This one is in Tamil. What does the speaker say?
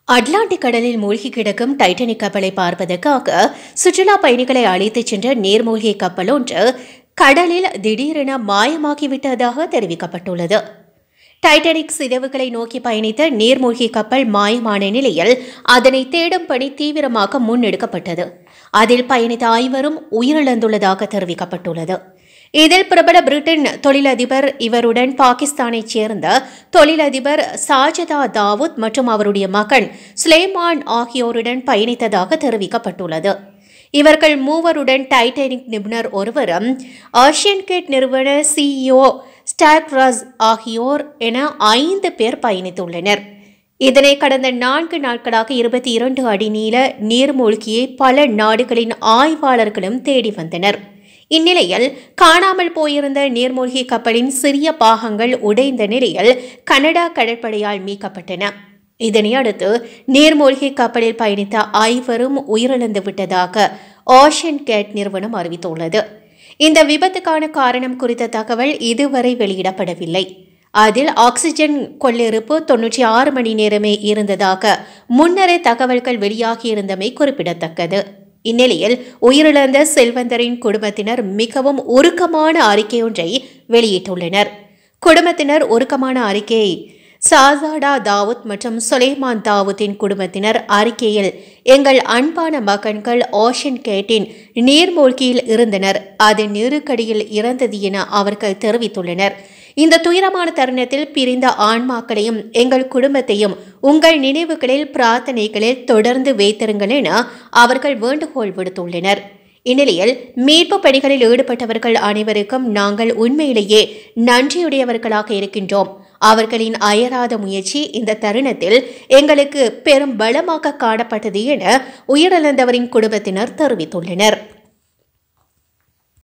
அட்லாண்டிக் கடலில் மூழ்கி கிடக்கும் டைட்டானிக் கப்பலை பார்ப்பதற்காக சுற்றுலா பயணிகளை அழைத்துச் சென்ற நீர்மூழ்கி கப்பல் ஒன்று கடலில் திடீரென மாயமாகிவிட்டதாக தெரிவிக்கப்பட்டுள்ளது டைட்டானிக் சிதைவுகளை நோக்கி பயணித்த நீர்மூழ்கி கப்பல் மாயமான நிலையில் அதனை தேடும் பணி தீவிரமாக முன்னெடுக்கப்பட்டது அதில் பயணித்த ஐவரும் உயிரிழந்துள்ளதாக தெரிவிக்கப்பட்டுள்ளது இதில் பிரபல பிரிட்டன் தொழிலதிபர் இவருடன் பாகிஸ்தானைச் சேர்ந்த தொழிலதிபர் சாஜதா தாவூத் மற்றும் அவருடைய மகன் சுலைமான் ஆகியோருடன் பயணித்ததாக தெரிவிக்கப்பட்டுள்ளது இவர்கள் மூவருடன் டைட்டானிக் நிபுணர் ஒருவரும் ஆசியன் கேட் நிறுவன சிஇஓ ஸ்டாக்ராஸ் ஆகியோர் என ஐந்து பேர் பயணித்துள்ளனர் இதனை கடந்த நான்கு நாட்களாக இருபத்தி இரண்டு அடி நீள நீர்மூழ்கியை பல நாடுகளின் ஆய்வாளர்களும் தேடி வந்தனர் இந்நிலையில் காணாமல் போயிருந்த நீர்மூழ்கி கப்பலின் சிறிய பாகங்கள் உடைந்த நிலையில் கனடா கடற்படையால் மீட்கப்பட்டன இதனையடுத்து நீர்மூழ்கி கப்பலில் பயணித்த ஐவரும் உயிரிழந்து விட்டதாக ஓஷன் கேட் நிறுவனம் அறிவித்துள்ளது இந்த விபத்துக்கான காரணம் குறித்த தகவல் இதுவரை வெளியிடப்படவில்லை அதில் ஆக்சிஜன் கொள்ளிருப்பு தொன்னூற்றி ஆறு மணி நேரமே இருந்ததாக முன்னரே தகவல்கள் வெளியாகியிருந்தமை குறிப்பிடத்தக்கது இந்நிலையில் உயிரிழந்த செல்வந்தரின் குடும்பத்தினர் மிகவும் உருக்கமான அறிக்கையொன்றை வெளியிட்டுள்ளனர் குடும்பத்தினர் உருக்கமான அறிக்கையை சாசாடா தாவூத் மற்றும் சுலைமான் தாவூத்தின் குடும்பத்தினர் அறிக்கையில் எங்கள் அன்பான மகன்கள் ஓஷன் கேட்டின் நீர்மூழ்கியில் இருந்தனர் அது நெருக்கடியில் இறந்தது என அவர்கள் தெரிவித்துள்ளனர் இந்த துயரமான தருணத்தில் பிரிந்த ஆன்மாக்களையும் எங்கள் குடும்பத்தையும் உங்கள் நினைவுகளில் பிரார்த்தனைகளில் தொடர்ந்து வைத்திருங்கள் என அவர்கள் வேண்டுகோள் விடுத்துள்ளனர் இந்நிலையில் மீட்பு பணிகளில் ஈடுபட்டவர்கள் அனைவருக்கும் நாங்கள் உண்மையிலேயே நன்றியுடையவர்களாக இருக்கின்றோம் அவர்களின் அயராத முயற்சி இந்த தருணத்தில் எங்களுக்கு பெரும் பலமாக காணப்பட்டது என உயிரிழந்தவரின் குடும்பத்தினர் தெரிவித்துள்ளனர்